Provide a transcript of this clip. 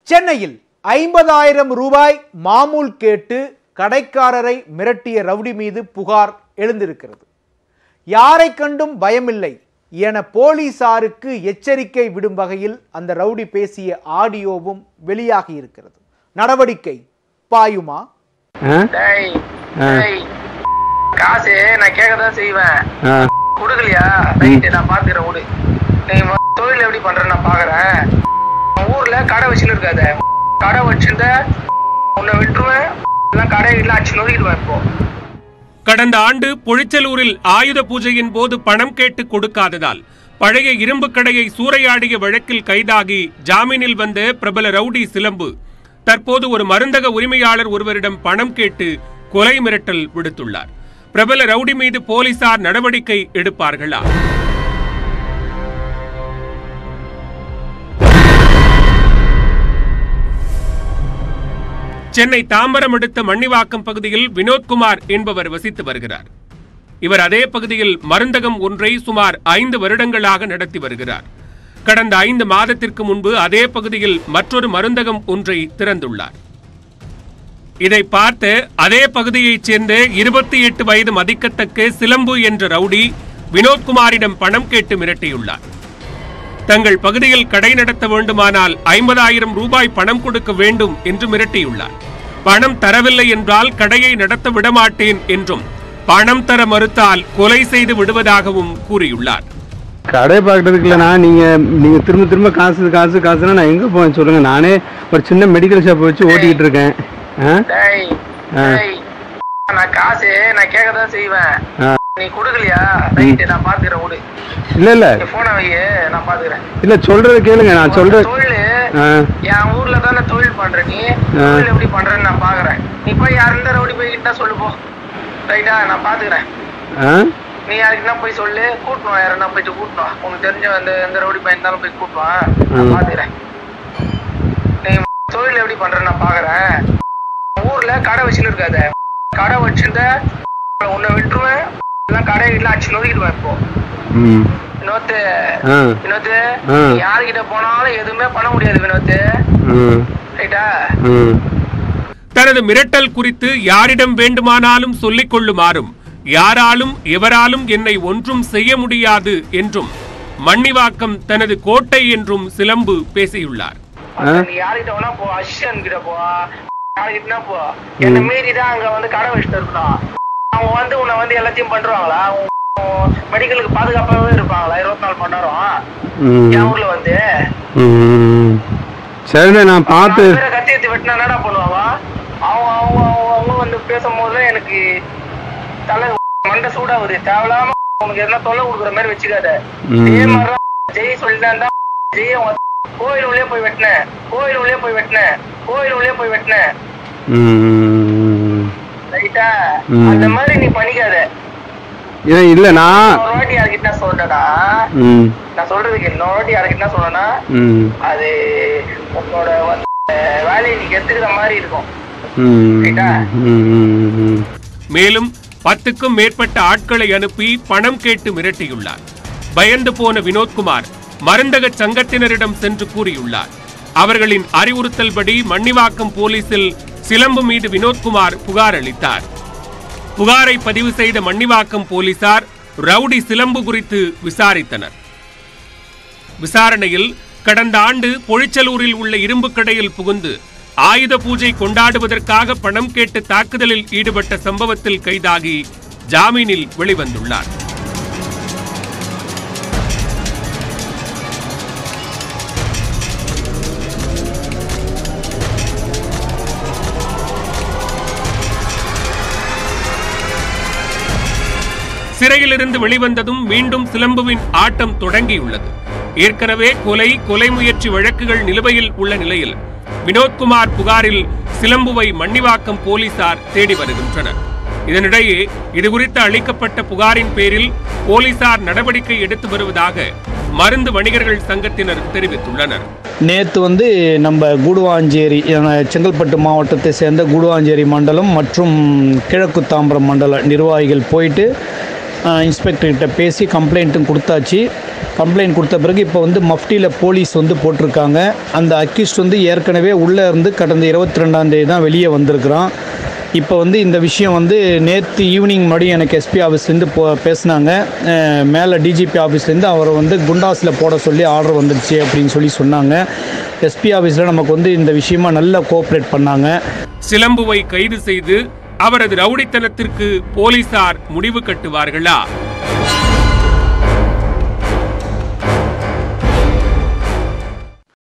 சென்னையில் ஐம்பதாயிரம் ரூபாய் மாமூல் கேட்டு கடைக்காரரை மிரட்டிய ரவுடி மீது புகார் எழுந்திருக்கிறது யாரை கண்டும் பயமில்லை என போலீசாருக்கு எச்சரிக்கை விடும் வகையில் அந்த ரவுடி பேசிய ஆடியோவும் வெளியாகி இருக்கிறது நடவடிக்கை பாயுமா ஆ டேய் ஆ. டேய் காசு நான் கேட்கதான் செய்வேன் ஆ கொடுக்கலையா ரைட்டு நான் பாத்துக்கிறேன் விடு நீ மொ- தொழில் எப்படி பண்றேன்னு நான் பாக்குறேன் உன் ஊர்ல கடை வச்சுன்னு இருக்காத கடை வச்சிருந்த உன்னை விட்டுருவேன் எல்லாம் கடை வீட்டுல அடிச்சு நொறுக்கிடுவேன் இப்போ கடந்த ஆண்டு பொழிச்சலூரில் ஆயுத பூஜையின் போது பணம் கேட்டு கொடுக்காததால் பழைய இரும்பு கடையை சூறையாடிய வழக்கில் கைதாகி ஜாமீனில் வந்த பிரபல ரவுடி சிலம்பு தற்போது ஒரு மருந்தக உரிமையாளர் ஒருவரிடம் பணம் கேட்டு கொலை மிரட்டல் விடுத்துள்ளார் பிரபல ரவுடி மீது போலீசார் நடவடிக்கை எடுப்பார்களா சென்னை தாம்பரம் அடுத்த மண்ணிவாக்கம் பகுதியில் வினோத்குமார் என்பவர் வசித்து வருகிறார் இவர் அதே பகுதியில் மருந்தகம் ஒன்றை சுமார் ஐந்து வருடங்களாக நடத்தி வருகிறார் கடந்த ஐந்து மாதத்திற்கு முன்பு அதே பகுதியில் மற்றொரு மருந்தகம் ஒன்றை திறந்துள்ளார் இதை பார்த்து அதே பகுதியைச் சேர்ந்த இருபத்தி எட்டு வயது மதிக்கத்தக்க சிலம்பு என்ற ரவுடி வினோத்குமாரிடம் பணம் கேட்டு மிரட்டியுள்ளார் தங்கள் பகுதியில் கடை நடத்த வேண்டுமானால் ஐம்பதாயிரம் ரூபாய் பணம் கொடுக்க வேண்டும் என்று மிரட்டியுள்ளார் பணம் தரவில்லை என்றால் கடையை நடத்த விடமாட்டேன் என்றும் பணம் தர மறுத்தால் கொலை செய்து விடுவதாகவும் கூறியுள்ளார் கடை பார்க்கறதுக்கு இல்லைண்ணா நீங்கள் நீங்கள் திரும்ப திரும்ப காசு காசு காசுனா நான் எங்கே போவேன் சொல்லுங்கள் நானே ஒரு சின்ன மெடிக்கல் ஷாப் வச்சு ஓட்டிக்கிட்டு இருக்கேன் ஆ டேய் ஆ. டேய் நான் காசு நான் கேட்கதான் செய்வேன் ஆ நீ கொடுக்கலையா ரைட்டு நான் பாத்துக்கிறேன் விடு இல்லை இல்லை நீ போன வையே நான் பாத்துக்கிறேன் இல்லை சொல்கிறத கேளுங்க நான் சொல்கிற தொழில் ஆ என் ஊர்ல தானே தொழில் பண்ற நீ தொழில் எப்படி பண்றேன்னு நான் பாக்குறேன் நீ போய் யாருந்த ரவுடி போய் கிட்ட சொல்லு போ ரைட்டா நான் பாத்துக்கிறேன் ஆ நீ யாருக்குன்னா போய் சொல்லு கூட்டணும் யாருன்னா போயிட்டு கூட்டணும் உனக்கு தெரிஞ்ச அந்த எந்த ரவுடி பையன் இருந்தாலும் போய் கூட்டுவான் நான் ம். பாத்துக்கிறேன் நீ தொழில் எப்படி பண்றேன்னு நான் பாக்குறேன் ஊர்ல கடை வச்சுன்னு இருக்காத கடை வச்சிருந்த உன்னை விட்டுருவேன் எல்லாம் கடை வீட்டுல அடிச்சு நொறுக்கிடுவேன் இப்போ ம் வினோத்து ஆ வினோத்து ஆ. நீ யார்கிட்ட போனாலும் எதுவுமே பண்ண முடியாது வினோத்து ம் ரைட்டா ம் தனது மிரட்டல் குறித்து யாரிடம் வேண்டுமானாலும் சொல்லிக் கொள்ளுமாறும் யாராலும் எவராலும் என்னை ஒன்றும் செய்ய முடியாது என்றும் மண்ணிவாக்கம் தனது கோட்டை என்றும் சிலம்பு பேசியுள்ளார் ஆ? நீ யார்கிட்ட வேணா போ அஷன் கிட்ட போ யார்கிட்டனா போ என்ன மீறி தான் அங்க வந்து கடை வச்சுட்டு இருக்கணும் அவங்க வந்து உன்னை வந்து எல்லாத்தையும் பண்றாங்களா மெடிக்கலுக்கு பாதுகாப்பாகவே இருப்பாங்களா இருபத்தி நாலு மணி நேரம் ம் என் ஊர்ல வந்து ம் சரிண்ணே நான் பார்த்து நாலு பேரை கத்தி எடுத்து வெட்டினா என்னடா பண்ணுவாங்க அவங்க அவங்க அவங்க அவங்க வந்து பேசும்போது எனக்கு தலை மண்டை சூடாகுது தேவையில்லாம உனக்கு எதனா தொல்லை கொடுக்குற மாதிரி வச்சுக்காத ம். இதே மாதிரிதான் ஜெய் சொல்லிட்டான் தான் ஜெய் அவங்க கோயில் உள்ளே போய் வெட்டினேன் கோயில் உள்ளே போய் வெட்டினேன் கோயில் உள்ளே போய் வெட்டினேன் ம் ரைட்டா ம். அந்த மாதிரி நீ பண்ணிக்காத ஏன் இல்லை நான் ஒரு வாட்டி யாருக்கிட்ட சொல்றேன்னா ம் நான் சொல்றதுக்கு இன்னொரு வாட்டி யாருக்கிட்ட சொன்னேன்னா ம் அது உன்னோட வந்து வேலையை நீ கெத்துக்கிற மாதிரி இருக்கும் ம் ரைட்டா? ம் ம் ம் மேலும் பத்துக்கும் மேற்பட்ட ஆட்களை அனுப்பி பணம் கேட்டு மிரட்டியுள்ளார் பயந்து போன வினோத்குமார் மருந்தக சங்கத்தினரிடம் சென்று கூறியுள்ளார் அவர்களின் அறிவுறுத்தல்படி மண்ணிவாக்கம் போலீசில் சிலம்பு மீது வினோத்குமார் புகார் அளித்தார் புகாரை பதிவு செய்த மண்ணிவாக்கம் போலீசார் ரவுடி சிலம்பு குறித்து விசாரித்தனர் விசாரணையில் கடந்த ஆண்டு பொழிச்சலூரில் உள்ள இரும்பு கடையில் புகுந்து ஆயுத பூஜை கொண்டாடுவதற்காக பணம் கேட்டு தாக்குதலில் ஈடுபட்ட சம்பவத்தில் கைதாகி ஜாமீனில் வெளிவந்துள்ளார் சிறையிலிருந்து வெளிவந்ததும் மீண்டும் சிலம்புவின் ஆட்டம் தொடங்கியுள்ளது ஏற்கனவே கொலை கொலை முயற்சி வழக்குகள் நிலுவையில் உள்ள நிலையில் வினோத்குமார் புகாரில் சிலம்புவை மண்ணிவாக்கம் போலீசார் தேடி வருகின்றனர் இதனிடையே இதுகுறித்து அளிக்கப்பட்ட புகாரின் பேரில் போலீசார் நடவடிக்கை எடுத்து வருவதாக மருந்து வணிகர்கள் சங்கத்தினர் தெரிவித்துள்ளனர் நேற்று வந்து நம்ம கூடுவாஞ்சேரி அஹ், செங்கல்பட்டு மாவட்டத்தை சேர்ந்த கூடுவாஞ்சேரி மண்டலம் மற்றும் கிழக்கு தாம்பரம் மண்டல நிர்வாகிகள் போயிட்டு இன்ஸ்பெக்டர்கிட்ட பேசி கம்ப்ளைண்ட்டும் கொடுத்தாச்சு கம்ப்ளைண்ட் கொடுத்த பிறகு இப்போ வந்து மஃப்டியில் போலீஸ் வந்து போட்டிருக்காங்க அந்த அக்யூஸ்ட் வந்து ஏற்கனவே உள்ளே இருந்து கடந்த இருபத்தி ரெண்டாம் தேதி தான் வெளியே வந்திருக்கிறான் இப்போ வந்து இந்த விஷயம் வந்து நேற்று ஈவினிங் மறுபடியும் எனக்கு எஸ்பி ஆஃபீஸ்லேருந்து போ பேசினாங்க அஹ் மேலே டிஜிபி ஆஃபீஸ்லேருந்து அவரை வந்து குண்டாஸில் போட சொல்லி ஆர்டர் வந்துடுச்சு அப்படின்னு சொல்லி சொன்னாங்க எஸ்பி ஆஃபீஸில் நமக்கு வந்து இந்த விஷயமா நல்லா கோஆப்ரேட் பண்ணாங்க சிலம்புவை கைது செய்து அவரது ரவுடித்தனத்திற்கு போலீசார் முடிவு கட்டுவார்களா